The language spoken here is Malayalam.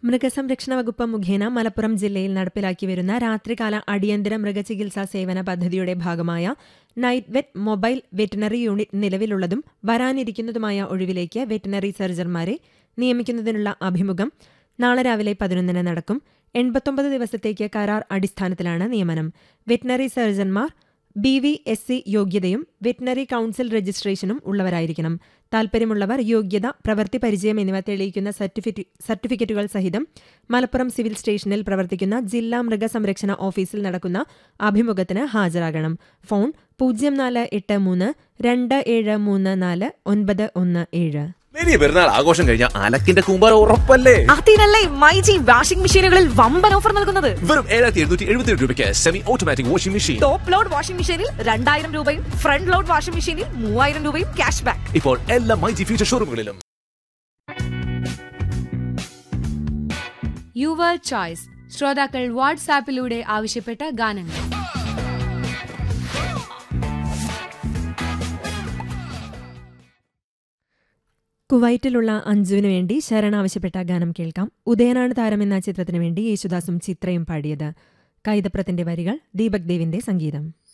മൃഗസംരക്ഷണ വകുപ്പ് മുഖേന മലപ്പുറം ജില്ലയിൽ നടപ്പിലാക്കി വരുന്ന രാത്രികാല അടിയന്തര മൃഗചികിത്സാ സേവന പദ്ധതിയുടെ ഭാഗമായ night vet mobile veterinary unit നിലവിലുള്ളതും വരാനിരിക്കുന്നതുമായ ഒഴിവിലേക്ക് വെറ്റിനറി സർജന്മാരെ നിയമിക്കുന്നതിനുള്ള അഭിമുഖം നാളെ രാവിലെ പതിനൊന്നിന് നടക്കും എൺപത്തൊമ്പത് ദിവസത്തേക്ക് കരാർ അടിസ്ഥാനത്തിലാണ് നിയമനം വെറ്റിനറി സർജന്മാർ ബി വി എസ് സി യോഗ്യതയും വെറ്റിനറി കൌൺസിൽ രജിസ്ട്രേഷനും ഉള്ളവരായിരിക്കണം താൽപ്പര്യമുള്ളവർ യോഗ്യത പ്രവൃത്തി പരിചയം എന്നിവ തെളിയിക്കുന്ന സർട്ടിഫിക്കറ്റ് സർട്ടിഫിക്കറ്റുകൾ സഹിതം മലപ്പുറം സിവിൽ സ്റ്റേഷനിൽ പ്രവർത്തിക്കുന്ന ജില്ലാ മൃഗസംരക്ഷണ ഓഫീസിൽ നടക്കുന്ന അഭിമുഖത്തിന് ഹാജരാകണം ഫോൺ പൂജ്യം നാല് എട്ട് മൂന്ന് രണ്ട് ഏഴ് മൂന്ന് നാല് ഒൻപത് ഒന്ന് ഏഴ് വലിയ പെരുന്നാൾ ആഘോഷം കഴിഞ്ഞ അലക്കിന്റെ കൂമ്പാരം ഉറപ്പല്ലേ അതിനല്ലേ മൈജി വാഷിംഗ് മെഷീനുകളിൽ വമ്പൻ ഓഫർ നൽകുന്നത് വെറും ഏഴായിരത്തി എഴുന്നൂറ്റി എഴുപത്തി രൂപയ്ക്ക് semi automatic washing machine top load washing മെഷീനിൽ രണ്ടായിരം രൂപയും ഫ്രണ്ട് ലോഡ് വാഷിംഗ് മെഷീനിൽ മൂവായിരം രൂപയും ക്യാഷ് ബാക്ക് ഇപ്പോൾ എല്ലാ മൈജി ഫ്യൂച്ചർ ഷോറൂമുകളിലും യുവർ ചോയ്സ് ശ്രോതാക്കൾ വാട്സാപ്പിലൂടെ ആവശ്യപ്പെട്ട ഗാനങ്ങൾ കുവൈറ്റിലുള്ള അഞ്ജുവിനു വേണ്ടി ശരൺ ആവശ്യപ്പെട്ട ഗാനം കേൾക്കാം ഉദയനാണ് താരം എന്ന ചിത്രത്തിനു വേണ്ടി യേശുദാസും ചിത്രയും പാടിയത് കൈതപ്രത്തിന്റെ വരികൾ ദീപക് ദേവിന്റെ സംഗീതം